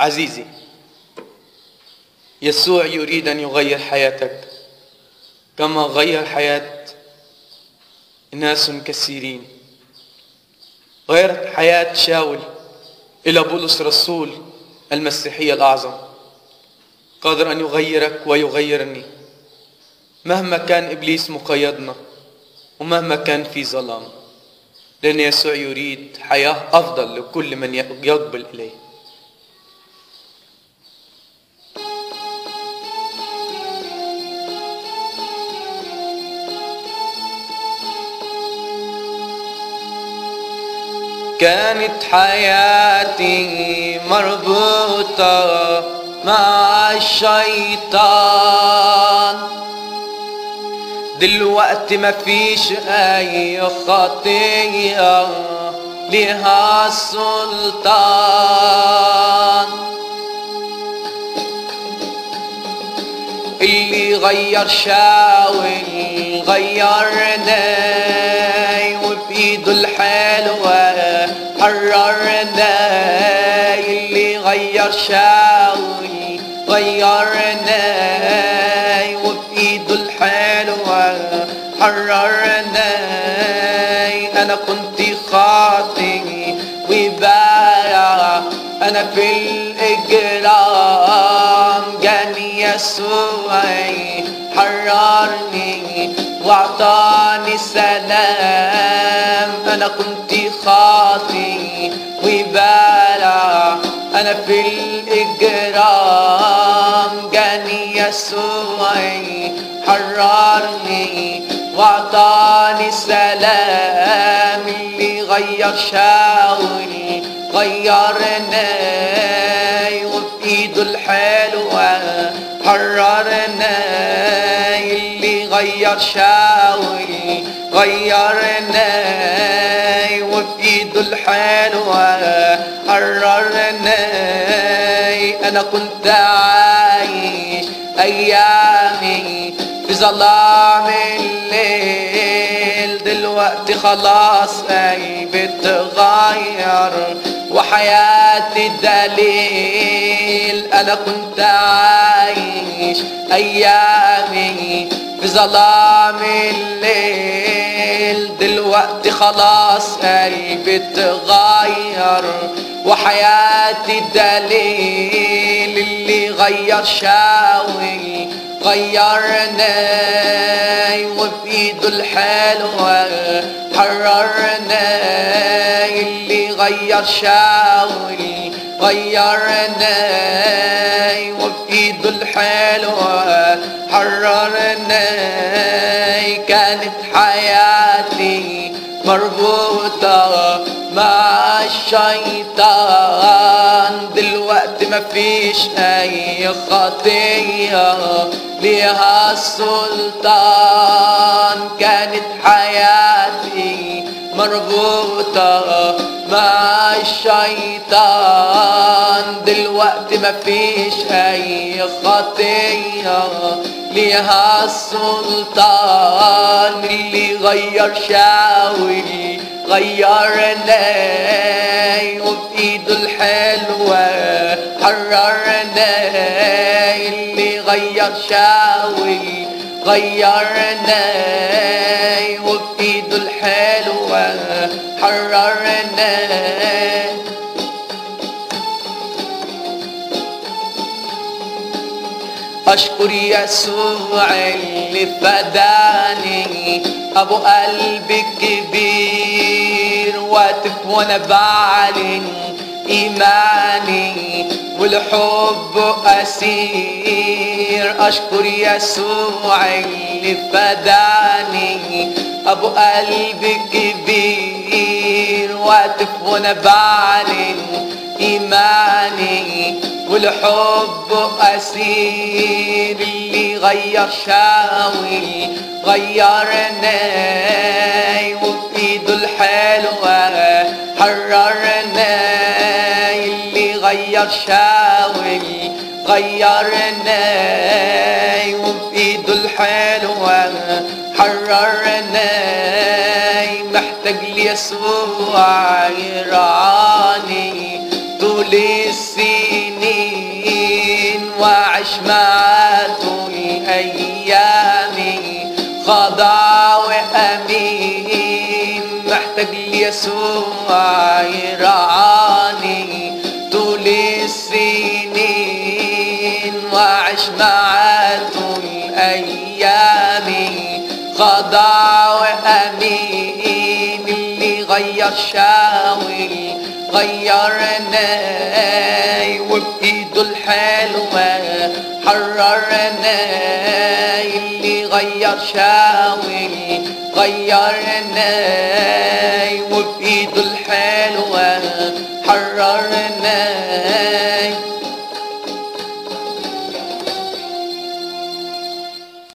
عزيزي يسوع يريد أن يغير حياتك كما غير حياة ناس كثيرين غيرت حياة شاول إلى بولس رسول المسيحية الأعظم قادر أن يغيرك ويغيرني مهما كان إبليس مقيدنا ومهما كان في ظلام لأن يسوع يريد حياة أفضل لكل من يقبل إليه كانت حياتي مربوطة مع الشيطان دلوقتي مفيش أي خطية لها سلطان اللي غير شاول غيرني وفي ايده الحلوة حررنا اللي غير شاول غيرنا وفي ايده الحلوة حررنا انا كنت خاطي وبايع انا في الاجرام جاني يسوع حررني واعطاني سلام انا كنت خاطي وبالع انا في الاجرام جاني يسوع حررني واعطاني سلام اللي غير شاول غيرني وفي ايده الحلوة حررنا اللي غير شاول غيرنا وفي ايده الحلوة حررنا انا كنت عايش ايامي في ظلام الليل دلوقتي خلاص قلبي اتغير وحياتي دليل انا كنت عايش ايامي في ظلام الليل دلوقتي خلاص قلبي اتغير وحياتي دليل اللي غير شاول غيرني وفي ايده الحلوة حررنا اللي غير شاول غيرني وفي ايده الحلوة حررنا كانت حياتي مربوطة مع الشيطان دلوقتي مفيش اي خطية ليها السلطان كانت حياتي مربوطة مع الشيطان دلوقتي مفيش اي خطية ليها السلطان اللي غير شاول غيرني وفي ايده الحلوة حررني اللي غير شاول غيرني وفي ايده الحلوة حررني أشكر يسوع اللي فداني أبو قلبي كبير واقف وأنا بعلن إيماني والحب أسير أشكر يسوع اللي فداني أبو قلبي كبير واقف وأنا بعلن إيماني والحب أسير اللي غير شاول غيرني وفي ايده الحلوة حررني اللي غير شاول غيرني وفي ايده الحلوة حررني محتاج ليسوع يرعاني طول السنين يسوع يرعاني طول السنين وعش معاه طول أيامي خضع وأمين اللي غير شاول غيرناي وبإيده الحلوة حررناي اللي غير شاول غيرناي